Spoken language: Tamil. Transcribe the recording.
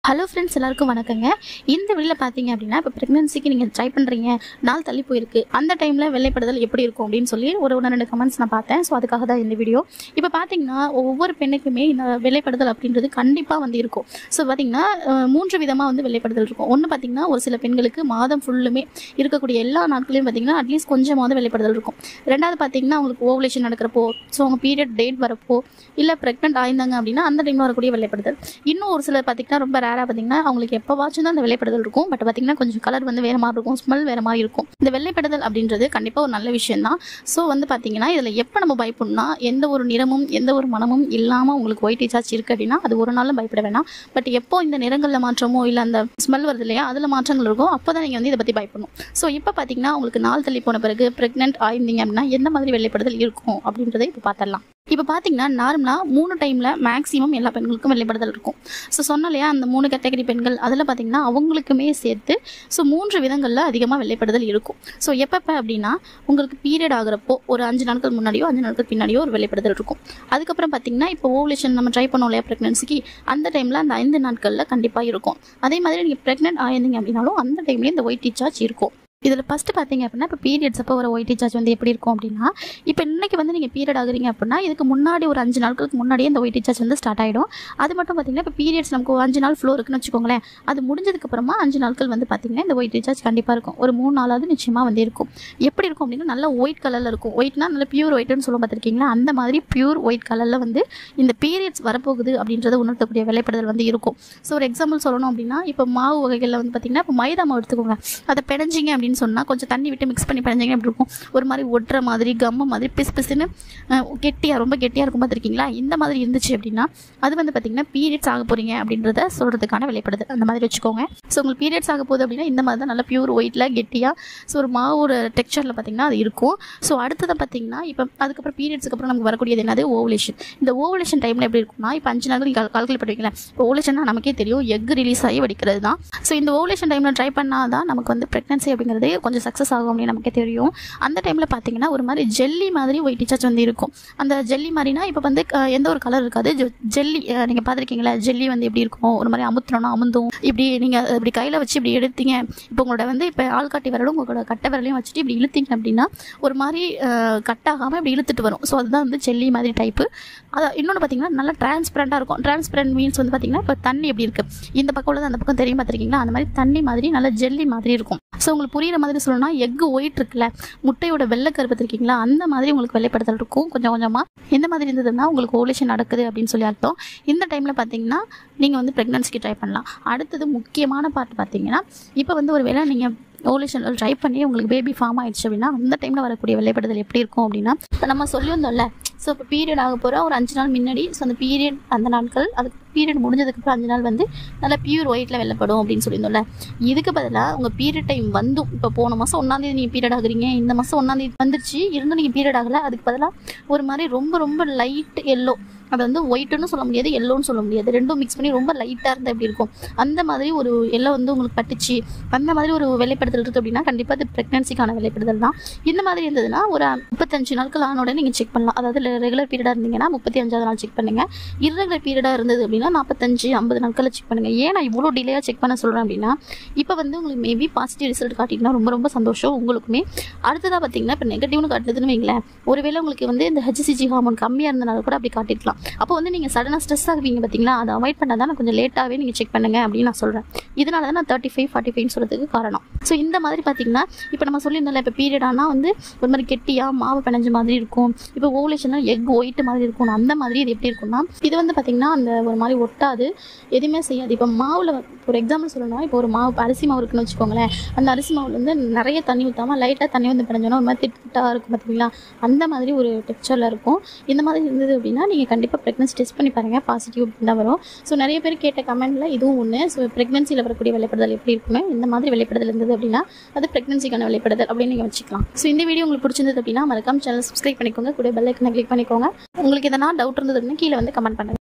ஹலோ ஃப்ரெண்ட்ஸ் எல்லாருக்கும் வணக்கங்க இந்த வீடியோவில் பார்த்தீங்க அப்படின்னா இப்போ ப்ரெக்னன்சிக்கு நீங்கள் ட்ரை பண்ணுறீங்க நாள் தள்ளி போயிருக்கு அந்த டைமில் வெள்ளைப்படுதல் எப்படி இருக்கும் அப்படின்னு சொல்லி ஒரு ஒன்று ரெண்டு கமெண்ட்ஸ் நான் பார்த்தேன் ஸோ அதுக்காக தான் இந்த வீடியோ இப்போ பார்த்தீங்கன்னா ஒவ்வொரு பெண்ணுக்குமே இந்த வெள்ளைப்படுதல் அப்படின்றது கண்டிப்பாக வந்து இருக்கும் ஸோ பார்த்தீங்கன்னா அஹ், மூன்று விதமாக வந்து வெள்ளைப்படுதல் இருக்கும் ஒன்று பார்த்தீங்கன்னா ஒரு சில பெண்களுக்கு மாதம் ஃபுல்லுமே இருக்கக்கூடிய எல்லா நாட்களையும் பார்த்தீங்கன்னா அட்லீஸ்ட் கொஞ்சமாவது வெள்ளைப்படுதல் இருக்கும் ரெண்டாவது பார்த்தீங்கன்னா அவங்களுக்கு ஓவலேஷன் நடக்கிறப்போ ஸோ அவங்க பீரியட் டேட் வரப்போ இல்லை ப்ரெக்னென்ட் ஆயிருந்தாங்க அப்படின்னா அந்த டைமில் வரக்கூடிய வெள்ளைப்படுதல் இன்னும் ஒரு சிலர் பார்த்தீங்கன்னா ரொம்ப ரேராக பார்த்தீங்கன்னா அவங்களுக்கு எப்போவாச்சும் தான் அந்த வெள்ளைப்படுதல் இருக்கும் பட் பார்த்தீங்கன்னா கொஞ்சம் கலர் வந்து வேறு மாதிரி இருக்கும் ஸ்மெல் வேறு மாதிரி இருக்கும் இந்த வெள்ளைப்படுதல் அப்படின்றது கண்டிப்பாக ஒரு நல்ல விஷயம் தான் ஸோ வந்து பார்த்தீங்கன்னா இதில் எப்போ நம்ம பயப்படணும்னா எந்த ஒரு நிறமும் எந்த ஒரு மனமும் இல்லாமல் உங்களுக்கு ஒயிட் ரீசார்ஜ் இருக்குது அப்படின்னா அது ஒரு நாளும் பயப்பட வேணாம் பட் எப்போ இந்த நிறங்களில் மாற்றமோ இல்லை அந்த ஸ்மெல் வருது இல்லையா அதில் மாற்றங்கள் இருக்கும் அப்போ தான் நீங்கள் வந்து இதை பற்றி பயப்படணும் ஸோ இப்போ பார்த்தீங்கன்னா உங்களுக்கு நாள் தள்ளி போன பிறகு ப்ரெக்னென்ட் ஆயிருந்தீங்க அப்படின்னா எந்த மாதிரி வெள்ளைப்படுதல் இருக்கும் அப்படின்றத இப்போ பார்த்துடலாம் இப்போ பார்த்தீங்கன்னா நார்மலாக மூணு டைமில் மேக்ஸிமம் எல்லா பெண்களுக்கும் வெள்ளைப்படுதல் இருக்கும் ஸோ சொன்ன இல்லையா அந்த மூணு கேட்டகரி பெண்கள் அதில் பார்த்தீங்கன்னா அவங்களுக்குமே சேர்த்து ஸோ மூன்று விதங்களில் அதிகமாக வெள்ளைப்படுதல் இருக்கும் ஸோ எப்பப்போ அப்படின்னா உங்களுக்கு பீரியட் ஆகிறப்போ ஒரு அஞ்சு நாட்கள் முன்னாடியோ அஞ்சு நாட்கள் பின்னாடியோ ஒரு வெள்ளைப்படுதல் இருக்கும் அதுக்கப்புறம் பார்த்தீங்கன்னா இப்போ ஓவலேஷன் நம்ம ட்ரை பண்ணோம் இல்லையா ப்ரெக்னன்சிக்கு அந்த டைமில் அந்த ஐந்து நாட்களில் கண்டிப்பாக இருக்கும் அதே மாதிரி நீங்கள் ப்ரெக்னென்ட் ஆயிருந்தீங்க அப்படின்னாலும் அந்த டைம்லேயே இந்த ஒயிட் ரீசார்ஜ் இருக்கும் இதில் ஃபஸ்ட்டு பார்த்தீங்க அப்படின்னா இப்போ பீரியட்ஸ் அப்போ ஒரு ஒயிட் ரீசார்ஜ் வந்து எப்படி இருக்கும் அப்படின்னா இப்போ இன்னைக்கு வந்து நீங்கள் பீரியட் ஆகுறீங்க அப்படின்னா இதுக்கு முன்னாடி ஒரு அஞ்சு நாட்களுக்கு முன்னாடியே இந்த ஒயிட் ரீசார்ஜ் வந்து ஸ்டார்ட் ஆகிடும் அது மட்டும் பார்த்தீங்கன்னா இப்போ பீரியட்ஸ் நமக்கு ஒரு அஞ்சு நாள் ஃப்ளோ இருக்குன்னு வச்சுக்கோங்களேன் அது முடிஞ்சதுக்கு அப்புறமா அஞ்சு நாட்கள் வந்து பார்த்தீங்கன்னா இந்த ஒயிட் ரீசார்ஜ் கண்டிப்பாக இருக்கும் ஒரு மூணு நாளாவது நிச்சயமாக வந்து இருக்கும் எப்படி இருக்கும் அப்படின்னா நல்லா ஒயிட் கலரில் இருக்கும் ஒயிட்னா நல்ல பியூர் ஒயிட்னு சொல்ல பார்த்துருக்கீங்களா அந்த மாதிரி பியூர் ஒயிட் கலரில் வந்து இந்த பீரியட்ஸ் வரப்போகுது அப்படின்றத உணர்த்தக்கூடிய வெள்ளைப்படுதல் வந்து இருக்கும் ஸோ ஒரு எக்ஸாம்பிள் சொல்லணும் அப்படின்னா இப்போ மாவு வகைகளில் வந்து பார்த்தீங்கன்னா இப்போ மைதா மாவு எடுத்துக்கோங்க அதை பிணைஞ்சிங்க அப்படின்னு சொன்னால் கொஞ்சம் தண்ணி விட்டு மிக்ஸ் பண்ணி பிணைஞ்சிங்க எப்படி இருக்கும் ஒரு மாதிரி ஒட்டுற மாதிரி கம்மு மாதிரி பிசு பிசுன்னு அஹ், கெட்டியா ரொம்ப கெட்டியாக இருக்கும் பார்த்துருக்கீங்களா இந்த மாதிரி இருந்துச்சு அப்படின்னா அது வந்து பார்த்தீங்கன்னா பீரியட்ஸ் ஆக போகிறீங்க அப்படின்றத சொல்கிறதுக்கான வெளிப்படுது அந்த மாதிரி வச்சுக்கோங்க ஸோ உங்களுக்கு பீரியட்ஸ் ஆக போகுது அப்படின்னா இந்த மாதிரி தான் நல்லா பியூர் ஒயிட்டில் கெட்டியாக ஸோ ஒரு மாவோட டெக்ஸ்சரில் பார்த்தீங்கன்னா அது இருக்கும் ஸோ அடுத்தது பார்த்தீங்கன்னா இப்போ அதுக்கப்புறம் பீரியட்ஸ்க்கு அப்புறம் நமக்கு வரக்கூடியது என்னது ஓவலேஷன் இந்த ஓவலேஷன் டைமில் எப்படி இருக்கும்னா இப்போ அஞ்சு நாள் நீங்கள் கால்குலேட் பண்ணுவீங்களா இப்போ ஓவலேஷன்னா நமக்கே தெரியும் எக் ரிலீஸ் ஆகி வெடிக்கிறது தான் ஸோ இந்த ஓவலேஷன் டைமில் ட்ரை பண்ணால் தான் நமக்கு வந்து ப்ரெக்னன்சி அப்படிங்கிறது கொஞ்சம் சக்ஸஸ் ஆகும் அப்படின்னு நமக்கே தெரியும் அந்த டைமில் பார்த்தீங்கன்னா ஒரு மாதிரி ஜெல்லி மாதிரி ஒயிட் டீச்சர்ஸ் வந்து இருக்கும் அந்த ஜெல்லி மாதிரினா இப்போ வந்து அஹ், எந்த ஒரு கலர் இருக்காது ஜெல்லி நீங்கள் பார்த்துருக்கீங்களா ஜெல்லி வந்து எப்படி இருக்கும் ஒரு மாதிரி அமுத்துறோம்னா அமுந்தும் இப்படி நீங்கள் இப்படி கையில் வச்சு இப்படி எடுத்தீங்க இப்போ உங்களோட வந்து இப்போ ஆள்காட்டி விரலும் உங்களோட கட்டை விரலையும் வச்சுட்டு இப்படி இழுத்தீங்க அப்படின்னா ஒரு மாதிரி கட்டாகாமல் இப்படி இழுத்துட்டு வரும் ஸோ அதுதான் வந்து ஜெல்லி மாதிரி டைப்பு அது இன்னொன்று பார்த்தீங்கன்னா நல்லா டிரான்ஸ்பரண்ட்டாக இருக்கும் டிரான்ஸ்பரண்ட் மீன்ஸ் வந்து பார்த்தீங்கன்னா இப்போ தண்ணி எப்படி இருக்குது இந்த பக்கம் உள்ளது அந்த பக்கம் தெரியும் பார்த்துருக்கீங்களா அந்த மாதிரி தண்ணி மாதிரி நல்லா ஜெல்லி மாதிரி இருக்கும் ஸோ உங்களுக்கு புரியுற மாதிரி சொல்லணும்னா எக் ஒயிட் இருக்குல்ல முட்டையோட வெள்ளை கருப்பு பார்த்துருக்கீங்களா அந்த மாதிரி உங்களுக்கு வெள்ளைப்படுத்தல் இருக்கும் கொஞ்சம் கொஞ்சமாக எந்த மாதிரி இருந்ததுன்னா உங்களுக்கு ஓவலேஷன் நடக்குது அப்படின்னு சொல்லி அர்த்தம் இந்த டைமில் பார்த்தீங்கன்னா நீங்கள் வந்து ப்ரெக்னன்சிக்கு ட்ரை பண்ணலாம் அடுத்தது முக்கியமான பார்ட் பார்த்தீங்கன்னா இப்போ வந்து ஒரு வேளை நீங்கள் ஓவலேஷன் ட்ரை பண்ணி உங்களுக்கு பேபி ஃபார்ம் ஆயிடுச்சு அப்படின்னா அந்த டைமில் வரக்கூடிய வெள்ளைப்படுதல் எப்படி இருக்கும் அப்படின்னா இப்போ நம்ம சொல்லியிருந்தோம்ல ஸோ இப்போ பீரியட் ஆக போகிற ஒரு அஞ்சு நாள் முன்னாடி ஸோ அந்த பீரியட் அந்த நாட்கள் அதுக்கு பீரியட் முடிஞ்சதுக்கப்புறம் அஞ்சு நாள் வந்து நல்லா பியூர் ஒயிட்டில் வெள்ளப்படும் அப்படின்னு சொல்லியிருந்தோம்ல இதுக்கு பதிலாக உங்கள் பீரியட் டைம் வந்தும் இப்போ போன மாதம் ஒன்றாந்தேதி நீங்கள் பீரியட் ஆகுறீங்க இந்த மாதம் ஒன்றாந்தேதி வந்துருச்சு இருந்தும் நீங்கள் பீரியட் ஆகலை அதுக்கு பதிலாக ஒரு மாதிரி ரொம்ப ரொம்ப லைட் எல்லோ அது வந்து ஒயிட்டுன்னு சொல்ல முடியாது எல்லோன்னு சொல்ல முடியாது ரெண்டும் மிக்ஸ் பண்ணி ரொம்ப லைட்டாக இருந்தால் எப்படி இருக்கும் அந்த மாதிரி ஒரு எல்லோ வந்து உங்களுக்கு பட்டுச்சு அந்த மாதிரி ஒரு வெள்ளைப்படுதல் இருக்குது அப்படின்னா கண்டிப்பாக அது ப்ரெக்னன்சிக்கான வெள்ளைப்படுதல் தான் இந்த மாதிரி இருந்ததுன்னா ஒரு முப்பத்தஞ்சு நாட்கள் ஆன உடனே நீங்கள் செக் பண்ணலாம் அதாவது ரெகுலர் பீரியடாக இருந்தீங்கன்னா முப்பத்தி அஞ்சாவது நாள் செக் பண்ணுங்க irregular பீரியடாக இருந்தது அப்படின்னா நாற்பத்தஞ்சு ஐம்பது நாட்களில் செக் பண்ணுங்க ஏன் நான் இவ்வளோ டிலேயாக செக் பண்ண சொல்கிறேன் அப்படின்னா இப்போ வந்து உங்களுக்கு மேபி பாசிட்டிவ் ரிசல்ட் காட்டிங்கன்னா ரொம்ப ரொம்ப சந்தோஷம் உங்களுக்குமே அடுத்ததாக பார்த்தீங்கன்னா இப்போ நெகட்டிவ்னு காட்டுதுன்னு வைங்களேன் ஒருவேளை உங்களுக்கு வந்து இந்த ஹெச்சிசி ஹார்மோன் கம்மியாக இருந்தனால கூட அப்படி காட்டிருக்கலாம் அப்போ வந்து நீங்கள் சடனாக ஸ்ட்ரெஸ் ஆகுவீங்க பார்த்தீங்களா அதை அவாய்ட் பண்ணால் தான் கொஞ்சம் லேட்டாகவே நீங்கள் செக் பண்ணுங்க அப்படின்னு நான் சொல்கிறேன் இதனால தான் நான் தேர்ட்டி ஃபைவ் ஃபார்ட்டி ஃபைவ்னு சொல்கிறதுக்கு காரணம் ஸோ இந்த மாதிரி பார்த்தீங்கன்னா இப்போ நம்ம சொல்லியிருந்தோம்ல இப்போ பீரியட் ஆனால் வந்து ஒரு மாதிரி கெட்டியாக மாவு பிணைஞ்ச மாதிரி இருக்கும் இப்போ ஓவலேஷனாக எக் ஒயிட் மாதிரி இருக்கும் அந்த மாதிரி இது எப்படி இருக்கும்னா இது வந்து பார்த்தீங்கன்னா அந்த ஒரு மாதிரி ஒட்டாது எதுவுமே செய்யாது இப்போ மாவில் ஒரு எக்ஸாம்பிள் சொல்லணும்னா இப்போ ஒரு மாவு இப்போ அரிசி மாவு இருக்குன்னு வச்சுக்கோங்களேன் அந்த அரிசி மாவுல வந்து நிறைய தண்ணி ஊற்றாமல் லைட்டாக தண்ணி வந்து பிணைஞ்சோன்னா ஒரு மாதிரி திட்டாக இருக்கும் பார்த்தீங்களா அந்த மாதிரி ஒரு டெக்ஸ்சரில் இருக்கும் இந்த மாதிரி இருந்தது அப்படின்னா நீங்கள் கண்டிப்பாக ப்ரெக்னன்சி டெஸ்ட் பண்ணி பாருங்கள் பாசிட்டிவ் அப்படின்னு தான் வரும் ஸோ நிறைய பேர் கேட்ட கமெண்ட்டில் இதுவும் ஒன்று ஸோ ப்ரெக்னன்சியில் வரக்கூடிய வெளிப்படுதல் எப்படி இருக்குமே இந்த மாதிரி வெளிப்படுதல் இருந்தது அப்படின்னா அது ப்ரெக்னன்சிக்கான வெளிப்படுதல் அப்படின்னு நீங்கள் வச்சுக்கலாம் ஸோ இந்த வீடியோ உங்களுக்கு பிடிச்சிருந்தது அப்படின்னா மறக்காம சேனல் சப்ஸ்கிரைப் பண்ணிக்கோங்க கூட பெல் ஐக்கனை கிளிக் பண்ணிக்கோங்க உங்களுக்கு எதனா டவுட் இருந்தது அப்படின்னா கீழே வந்து கமெண்ட் பண்ணுங்க